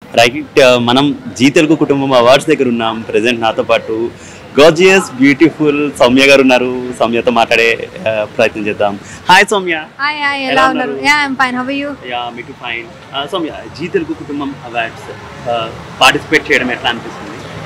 Right మనం G Telugu Kutumbam awards దగ్గర ఉన్నాం ప్రెసెంట్ నాతో పాటు గోజియస్ బ్యూటిఫుల్ సౌమ్య గారు ఉన్నారు సౌమ్యతో మాట్లాడే ఆ, ప్రయత్నం చేద్దాం హాయ్ సౌమ్య హాయ్ హాయ్ ఎలా ఎలా ఉన్నారు ఉన్నారు? Yeah I'm fine how you yeah మీకు fine Soumya Zee Telugu Kutumbam awards participate చేయడం ఎట్లా అనిపిస్తుంది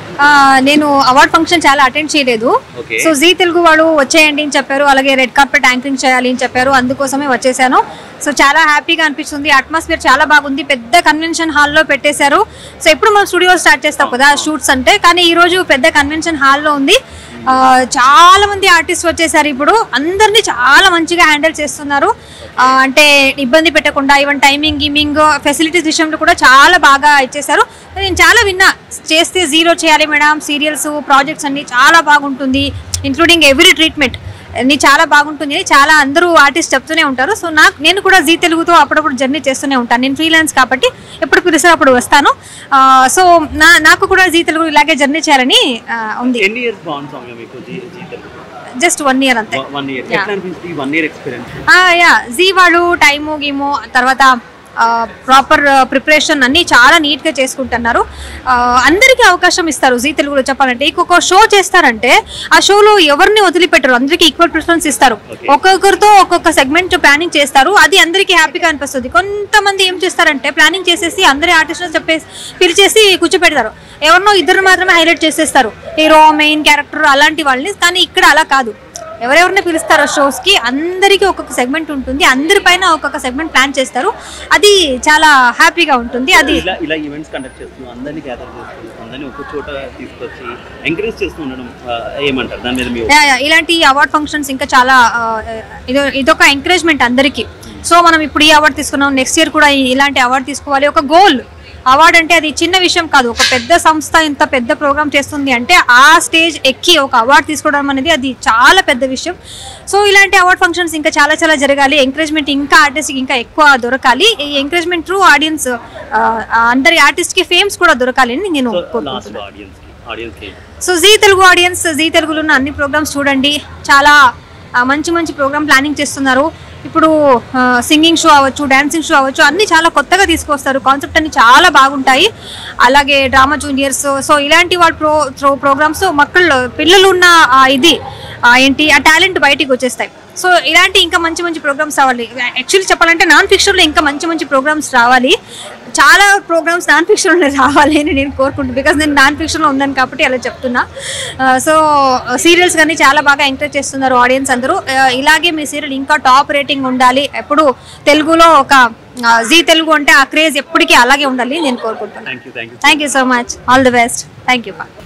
నేను అవార్డ్ ఫంక్షన్ చాలా అటెండ్ చేయలేదు ఓకే సో జీ తెలుగు వాళ్ళు వచ్చేయండి అని చెప్పారు అలాగే రెడ్ కార్పెట్ యాంకరింగ్ చేయాలి అని చెప్పారు అందుకోసమే వచ్చేసాను సో చాలా హ్యాపీగా అనిపిస్తుంది అట్మాస్ఫియర్ చాలా బాగుంది పెద్ద కన్వెన్షన్ హాల్లో పెట్టేశారు సో ఎప్పుడు మనం స్టూడియో స్టార్ట్ చేస్తాం కదా షూట్స్ అంటే కానీ ఈ రోజు పెద్ద కన్వెన్షన్ హాల్లో ఉంది ఆ, చాలా మంది ఆర్టిస్ట్ వచ్చేసారు ఇప్పుడు అందరినీ చాలా మంచిగా హ్యాండిల్ చేస్తున్నారు ఆ, అంటే ఇబ్బంది పెట్టకుండా ఈవెన్ టైమింగ్ గిమింగ్ ఫెసిలిటీస్ విషయంలో కూడా చాలా బాగా ఇచ్చేసారు నేను చాలా విన్నా చేస్తే జీరో చేయాలి మేడం సీరియల్స్ ప్రాజెక్ట్స్ అన్ని చాలా బాగుంటుంది ఇంక్లూడింగ్ ఎవ్రీ ట్రీట్మెంట్ అన్ని చాలా బాగుంటుంది అని చాలా అందరూ ఆర్టిస్ట్ చెప్తూనే ఉంటారు సో నాకు నేను కూడా జీ తెలుగుతో అప్పుడప్పుడు జర్నీ చేస్తూనే ఉంటాను నేను ఫ్రీలాన్స్ కాబట్టి ఎప్పుడు పిలిస్తే అప్పుడు వస్తాను ఆ, సో నా నాకు కూడా జీ తెలుగు ఇలాగే జర్నీ చేయాలని ఆ, ఉంది ఎన్ని ఇయర్స్ బాగుంది సౌమ్య మీకు Zee Zee Telugu just one year అంతే వన్ ఇయర్ Yeah. ఎట్లా అనిపిస్తుంది వన్ ఇయర్ ఎక్స్పీరియన్స్ ఆ, యా జీ వాళ్ళు టైము గీము తర్వాత ప్రాపర్ ప్రిపరేషన్ అన్ని చాలా నీట్ గా చేసుకుంటున్నారు ఆ, అందరికీ అవకాశం ఇస్తారు జీ తెలుగులో చెప్పాలంటే ఇంకొక షో చేస్తారంటే ఆ షోలో ఎవరిని వదిలిపెట్టరు అందరికీ ఈక్వల్ ప్రిఫరెన్స్ ఇస్తారు Okay. ఒక్కొక్కరితో ఒక్కొక్క సెగ్మెంట్ ప్లానింగ్ చేస్తారు అది అందరికీ హ్యాపీగా అనిపిస్తుంది కొంతమంది ఏం చేస్తారంటే ప్లానింగ్ చేసేసి అందరి ఆర్టిస్ట్ చెప్పేసి పిలిచేసి కూర్చోపెడతారు ఎవరినో ఇద్దరు మాత్రమే హైలైట్ చేసేస్తారు హీరో మెయిన్ క్యారెక్టర్ అలాంటి వాళ్ళని కానీ ఇక్కడ అలా కాదు ఎవరెవరిని పిలుస్తారో షోస్ కి అందరికీ ఒక్కొక్క సెగ్మెంట్ ఉంటుంది అందరిపైన ఒక్కొక్క సెగ్మెంట్ ప్లాన్ చేస్తారు అది చాలా హ్యాపీగా ఉంటుంది అది ఇలా ఇలా ఈవెంట్స్ కండక్ట్ చేస్తూ అందరినీ గ్యాదర్ చేస్తూ అందరినీ ఒక చోట తీసుకొచ్చి ఎంకరేజ్ చేస్తూ ఉండడం ఆ, ఏమంటారు దాని మీద మీ యా, యా, ఇలాంటి అవార్డ్ ఫంక్షన్స్ ఇంకా చాలా ఆ, ఇది ఇదొక ఎంకరేజ్మెంట్ అందరికీ సో మనం ఇప్పుడు ఈ అవార్డు తీసుకున్నాం నెక్స్ట్ ఇయర్ కూడా ఈ- ఇలాంటి అవార్డు తీసుకోవాలి ఒక గోల్ అవార్డ్ అంటే అది చిన్న విషయం కాదు ఒక పెద్ద సంస్థ ఇంత పెద్ద ప్రోగ్రామ్ చేస్తుంది అంటే ఆ స్టేజ్ ఎక్కి ఒక అవార్డు తీసుకోవడం అనేది అది చాలా పెద్ద విషయం సో ఇలాంటి అవార్డ్ ఫంక్షన్స్ ఇంకా చాలా చాలా జరగాలి ఎంకరేజ్మెంట్ ఇంకా ఆర్టిస్ట్కి ఇంకా ఎక్కువ దొరకాలి ఈ ఎంకరేజ్మెంట్ త్రూ ఆడియన్స్ అందరి ఆర్టిస్ట్కి ఫేమ్స్ కూడా దొరకాలి అని నేను లాస్ట్ కోరుకుంటున్నాను ఆడియన్స్ కి ఆడియన్స్ కి so Zee Telugu audience Zee తెలుగులో ఉన్న అన్ని ప్రోగ్రామ్స్ చూడండి చాలా ఆ, మంచి మంచి ప్రోగ్రామ్ ప్లానింగ్ చేస్తున్నారు ఇప్పుడు సింగింగ్ షో అవ్వచ్చు డాన్సింగ్ షో అవ్వచ్చు అన్ని చాలా కొత్తగా తీసుకొస్తారు కాన్సెప్ట్ అన్ని చాలా బాగుంటాయి అలాగే డ్రామా జూనియర్స్ సో ఇలాంటి వాళ్ళ ప్రో ప్రో ప్రోగ్రామ్స్ మక్కళ్ళు పిల్లలు ఉన్న ఆ ఇది ఆ, ఏంటి ఆ టాలెంట్ బయటికి వచ్చేస్తాయి సో ఇలాంటి ఇంకా మంచి మంచి ప్రోగ్రామ్స్ రావాలి యాక్చువల్లీ చెప్పాలంటే నాన్ ఫిక్షన్లో ఇంకా మంచి మంచి ప్రోగ్రామ్స్ రావాలి చాలా ప్రోగ్రామ్స్ నాన్ ఫిక్షన్లో రావాలి అని నేను కోరుకుంటున్నాను బికాస్ నేను నాన్ ఫిక్షన్లో ఉన్నాను కాబట్టి అలా చెప్తున్నా సో సీరియల్స్ కానీ చాలా బాగా ఎంకరేజ్ చేస్తున్నారు ఆడియన్స్ అందరూ ఆ, ఇలాగే మీ సీరియల్ ఇంకా టాప్ రేటింగ్ ఉండాలి ఎప్పుడు తెలుగులో ఒక జీ తెలుగు అంటే ఆ క్రేజ్ ఎప్పటికీ అలాగే ఉండాలి నేను కోరుకుంటున్నాను thank you thank you thank you so much all the best thank you